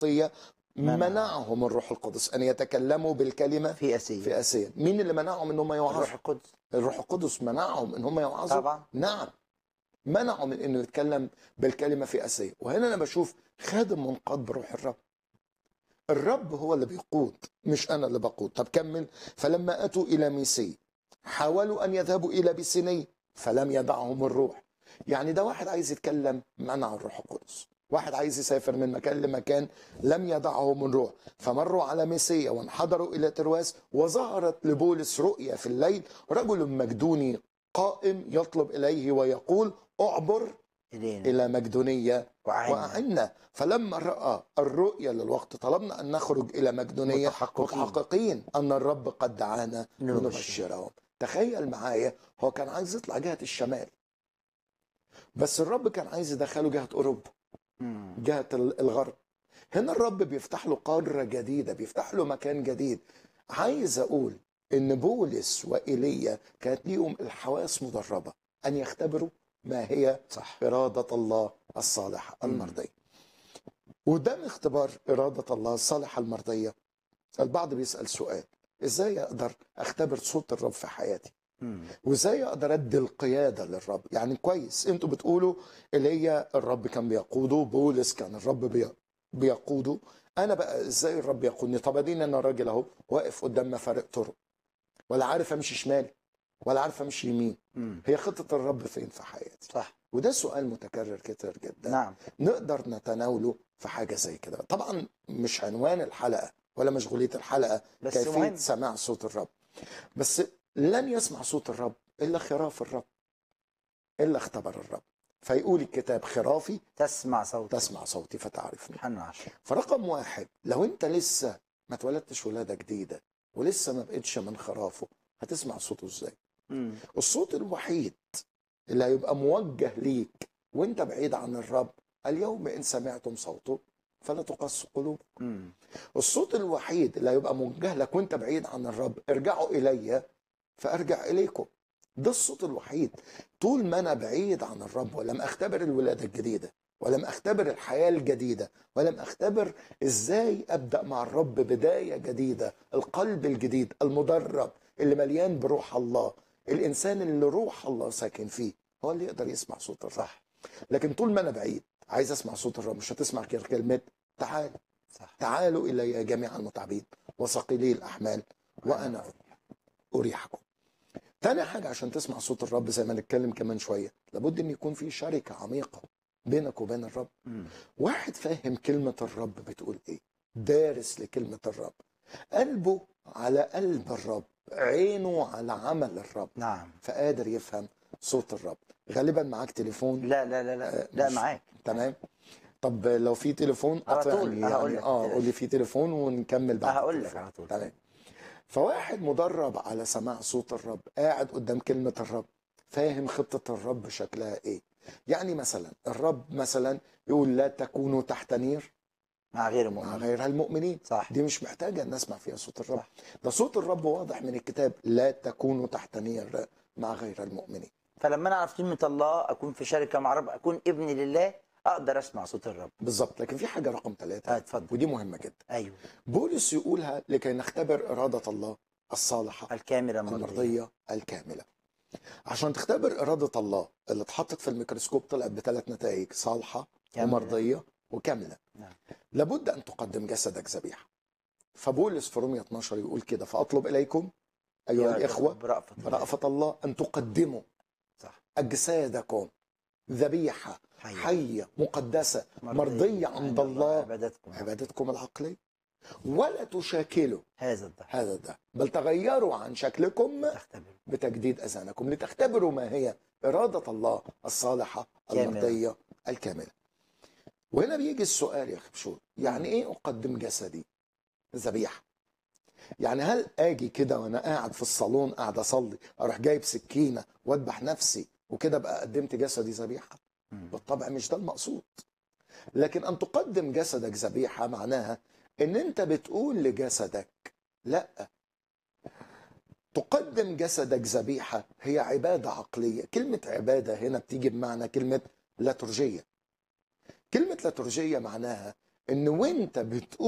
القبطيه منع. منعهم الروح القدس ان يتكلموا بالكلمه في اسيا في اسيا مين اللي منعهم ان هم يوعظوا الروح القدس الروح القدس منعهم ان هم يوعظوا طبعا نعم منعوا من انه يتكلم بالكلمه في اسيا وهنا انا بشوف خادم منقاد بروح الرب الرب هو اللي بيقود مش انا اللي بقود طب كمل فلما اتوا الى ميسي حاولوا ان يذهبوا الى بيسيني فلم يدعهم الروح يعني ده واحد عايز يتكلم منع الروح القدس واحد عايز يسافر من مكان لمكان لم يدعهم الروح فمروا على ميسيا وانحدروا الى ترواس وظهرت لبولس رؤيا في الليل رجل مجدوني قائم يطلب اليه ويقول اعبر الينا الى مقدونيه وعنا وأعنا فلما رأى الرؤيا للوقت طلبنا أن نخرج إلى مقدونية متحققين. متحققين أن الرب قد دعانا لنبشر. لنبشرهم تخيل معايا هو كان عايز يطلع جهة الشمال بس الرب كان عايز يدخله جهة أوروبا مم. جهة ال- الغرب هنا الرب بيفتح له قارة جديدة بيفتح له مكان جديد عايز أقول إن بولس وإيليا كانت ليهم الحواس مدربة أن يختبروا ما هي صح إرادة الله الصالحة مم. المرضية وده من اختبار إرادة الله الصالحة المرضية البعض بيسأل سؤال إزاي أقدر أختبر صوت الرب في حياتي مم. وإزاي أقدر أدي القيادة للرب يعني كويس أنتوا بتقولوا إيليا الرب كان بيقوده بولس كان الرب بي- بيقوده أنا بقى إزاي الرب يقودني طب أديني أنا راجل أهو واقف قدام مفارق طرق ولا عارف أمشي شمال ولا عارف أمشي يمين مم. هي خطة الرب فين في حياتي صح وده سؤال متكرر كتير جدا نعم نقدر نتناوله في حاجه زي كده طبعا مش عنوان الحلقه ولا مشغوليه الحلقه بس كيفيه مهم سماع صوت الرب بس لن يسمع صوت الرب الا خراف الرب الا اختبر الرب فيقول الكتاب خرافي تسمع صوت تسمع صوتي فتعرفني حنا عشر فرقم واحد لو انت لسه ما اتولدتش ولاده جديده ولسه ما بقتش من خرافه هتسمع صوته ازاي مم. الصوت الوحيد اللي هيبقى موجه ليك وانت بعيد عن الرب اليوم ان سمعتم صوته فلا تقص قلوبكم مم. الصوت الوحيد اللي هيبقى موجه لك وانت بعيد عن الرب ارجعوا الي فارجع اليكم ده الصوت الوحيد طول ما انا بعيد عن الرب ولم اختبر الولاده الجديده ولم اختبر الحياه الجديده ولم اختبر ازاي ابدا مع الرب بدايه جديده القلب الجديد المدرب اللي مليان بروح الله الانسان اللي روح الله ساكن فيه هو اللي يقدر يسمع صوت الرب صح لكن طول ما انا بعيد عايز اسمع صوت الرب مش هتسمع غير كلمه تعال صح تعالوا الي جميع المتعبين وثقيلي الاحمال وانا اريحكم تاني حاجه عشان تسمع صوت الرب زي ما نتكلم كمان شويه لابد ان يكون في شركه عميقه بينك وبين الرب مم. واحد فاهم كلمه الرب بتقول ايه دارس لكلمه الرب قلبه على قلب الرب عينه على عمل الرب نعم فقادر يفهم صوت الرب غالبا معاك تليفون لا لا لا لا آه، لا مش- معاك تمام طب لو في تليفون على طول، قاطعني أنا هقول يعني لك. اه قول لي في تليفون ونكمل بعد هقول لك التليفون. على طول. تمام فواحد مدرب على سماع صوت الرب قاعد قدام كلمة الرب فاهم خطة الرب شكلها ايه يعني مثلا الرب مثلا يقول لا تكونوا تحت نير مع غير مع مؤمن غيرها المؤمنين صح دي مش محتاجة ان نسمع فيها صوت الرب صح. ده صوت الرب واضح من الكتاب لا تكونوا تحت نير مع غير المؤمنين فلما انا اعرف كلمه الله اكون في شركه مع رب اكون ابن لله اقدر اسمع صوت الرب بالظبط لكن في حاجة رقم اه ثلاثة اتفضل ودي مهمة جدا ايوه بولس يقولها لكي نختبر إرادة الله الصالحة الكامله المرضيه المرضية الكاملة عشان تختبر إرادة الله اللي اتحطت في الميكروسكوب طلعت بثلاث نتائج صالحة كاملة. ومرضية وكاملة نعم. لابد أن تقدم جسدك ذبيحة فبولس في رومية 12 يقول كده فأطلب إليكم أيها يا الإخوة برأفة الله. برأفة الله أن تقدموا صح أجسادكم ذبيحة حي حية مقدسة مرضية عند الله عبادتكم عبادتكم العقلية ولا تشاكلوا هذا الدهر هذا ده بل تغيروا عن شكلكم تختبر بتجديد أذهانكم لتختبروا ما هي إرادة الله الصالحة كاملة. المرضية الكاملة وهنا بيجي السؤال يا خبشون يعني إيه أقدم جسدي ذبيحة يعني هل أجي كده وأنا قاعد في الصالون قاعد أصلي أروح جايب سكينة وأذبح نفسي وكده بقى قدمت جسدي ذبيحة مم. بالطبع مش ده المقصود لكن أن تقدم جسدك ذبيحة معناها إن أنت بتقول لجسدك لأ تقدم جسدك ذبيحة هي عبادة عقلية كلمة عبادة هنا بتيجي بمعنى كلمة لاتورجية كلمة لاتورجية معناها ان وانت بتقول